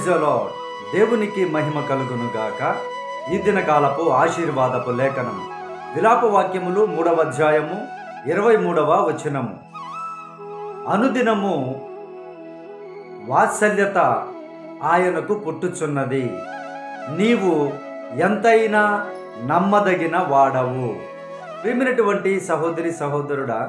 lord దేవునికి మహిమ కలుగును గాక ఈ దినకాలపు ఆశీర్వాదపు లేఖనము విలాప వాక్యములు మూడవ అధ్యాయము ఇరవై మూడవ వచనము అనుదినము వాత్సల్యత ఆయనకు పుట్టుచున్నది నీవు ఎంతైనా నమ్మదగిన వాడవు ప్రేమినటువంటి సహోదరి సహోదరుడా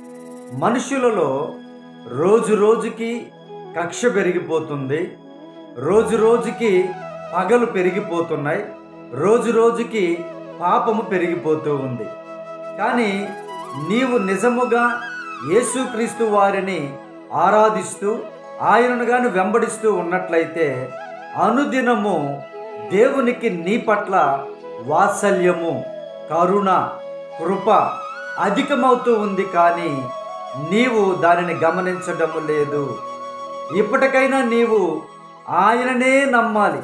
మనుషులలో రోజు రోజుకి కక్ష పెరిగిపోతుంది రోజు రోజుకి పగలు పెరిగిపోతున్నాయి రోజు రోజుకి పాపము పెరిగిపోతూ ఉంది కానీ నీవు నిజముగా యేసుక్రీస్తు వారిని ఆరాధిస్తూ ఆయనను గాని వెంబడిస్తూ ఉన్నట్లయితే అనుదినము దేవునికి నీ పట్ల వాత్సల్యము కరుణ కృప అధికమవుతూ ఉంది కానీ నీవు దానిని గమనించడము లేదు ఇప్పటికైనా నీవు ఆయననే నమ్మాలి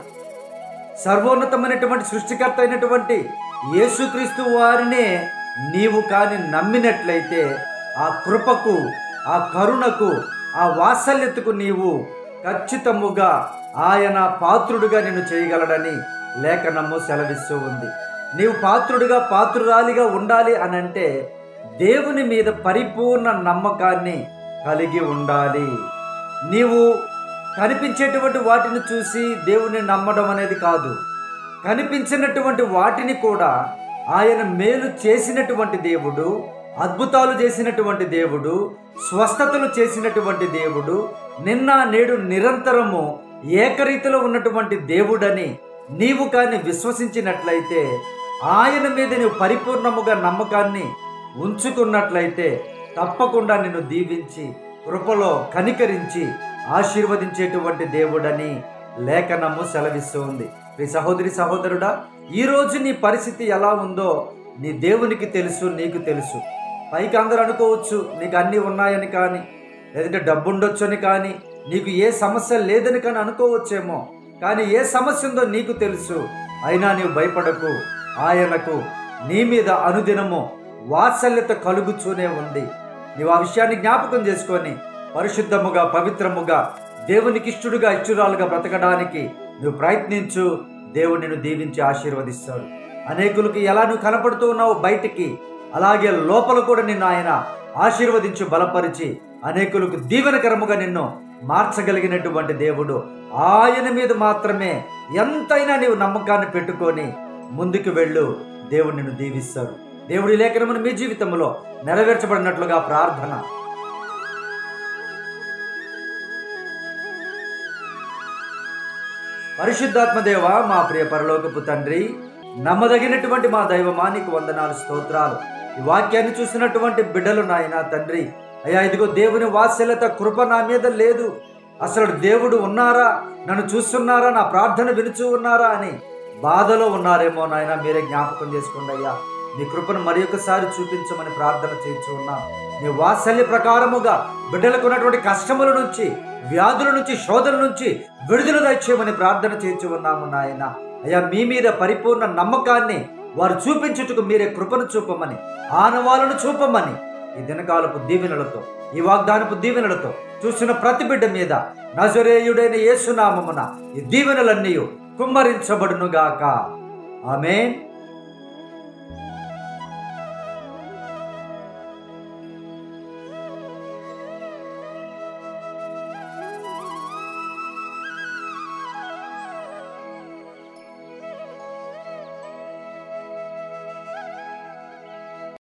సర్వోన్నతమైనటువంటి సృష్టికర్త అయినటువంటి యేసుక్రీస్తు వారినే నీవు కాని నమ్మినట్లయితే ఆ కృపకు ఆ కరుణకు ఆ వాత్సల్యతకు నీవు ఖచ్చితముగా ఆయన పాత్రుడుగా నిన్ను చేయగలడని లేఖనము సెలవిస్తూ ఉంది నీవు పాత్రుడిగా పాత్రురాలిగా ఉండాలి అని అంటే దేవుని మీద పరిపూర్ణ నమ్మకాన్ని కలిగి ఉండాలి నీవు కనిపించేటువంటి వాటిని చూసి దేవుని నమ్మడం అనేది కాదు కనిపించినటువంటి వాటిని కూడా ఆయన మేలు చేసినటువంటి దేవుడు అద్భుతాలు చేసినటువంటి దేవుడు స్వస్థతలు చేసినటువంటి దేవుడు నిన్న నేడు నిరంతరము ఏకరీతిలో ఉన్నటువంటి దేవుడని నీవు కానీ విశ్వసించినట్లయితే ఆయన మీద నీవు పరిపూర్ణముగా నమ్మకాన్ని ఉంచుకున్నట్లయితే తప్పకుండా నిన్ను దీవించి కృపలో కనికరించి ఆశీర్వదించేటువంటి దేవుడని లేఖనము సెలవిస్తూ ఉంది ప్రియ సహోదరి సహోదరుడా ఈ రోజు నీ పరిస్థితి ఎలా ఉందో నీ దేవునికి తెలుసు నీకు తెలుసు పైకి అందరూ అనుకోవచ్చు నీకు అన్నీ ఉన్నాయని కానీ లేదంటే డబ్బు ఉండొచ్చని కానీ నీకు ఏ సమస్య లేదని కానీ అనుకోవచ్చేమో కానీ ఏ సమస్య ఉందో నీకు తెలుసు అయినా నీవు భయపడకు ఆయనకు నీ మీద అనుదినము వాత్సల్యత కలుగుతూనే ఉంది నీవు ఆ విషయాన్ని జ్ఞాపకం చేసుకొని పరిశుద్ధముగా పవిత్రముగా దేవునికి ఇష్టడుగా ఇచ్చురాలుగా బ్రతకడానికి నువ్వు ప్రయత్నించు దేవుడు నిన్ను దీవించి ఆశీర్వదిస్తాడు అనేకులకు ఎలా నువ్వు కనపడుతూ ఉన్నావు బయటికి అలాగే లోపల కూడా నిన్ను ఆయన ఆశీర్వదించి బలపరిచి అనేకులకు దీవెనకరముగా నిన్ను మార్చగలిగినటువంటి దేవుడు ఆయన మీద మాత్రమే ఎంతైనా నీవు నమ్మకాన్ని పెట్టుకొని ముందుకు వెళ్ళు దేవుడు నిన్ను దీవిస్తాడు దేవుడి లేఖనమును మీ జీవితంలో నెరవేర్చబడినట్లుగా ప్రార్థన పరిశుద్ధాత్మ దేవ మా ప్రియ పరలోకపు తండ్రి నమ్మదగినటువంటి మా దైవమా నీకు వందనాలు స్తోత్రాలు ఈ వాక్యాన్ని చూసినటువంటి బిడ్డలు నాయన తండ్రి అయ్యా ఇదిగో దేవుని వాత్సల్యత కృప నా మీద లేదు అసలు దేవుడు ఉన్నారా నన్ను చూస్తున్నారా నా ప్రార్థన వినుచూ ఉన్నారా అని బాధలో ఉన్నారేమో నాయన మీరే జ్ఞాపకం చేసుకోండి అయ్యా నీ కృపను మరి ఒకసారి చూపించమని ప్రార్థన చేయించు ఉన్నాం నీ వాత్సల్య ప్రకారముగా బిడ్డలకు ఉన్నటువంటి కష్టముల నుంచి వ్యాధుల నుంచి శోధన నుంచి విడుదల దయచేయమని ప్రార్థన చేయించు ఉన్నాము నాయన అయ్యా మీ మీద పరిపూర్ణ నమ్మకాన్ని వారు చూపించుటకు మీరే కృపను చూపమని ఆనవాలను చూపమని ఈ దినకాలపు దీవెనలతో ఈ వాగ్దానపు దీవెనలతో చూసిన ప్రతి బిడ్డ మీద నజరేయుడైన యేసునామమున ఈ దీవెనలన్నీ కుమ్మరించబడునుగాక ఆమెన్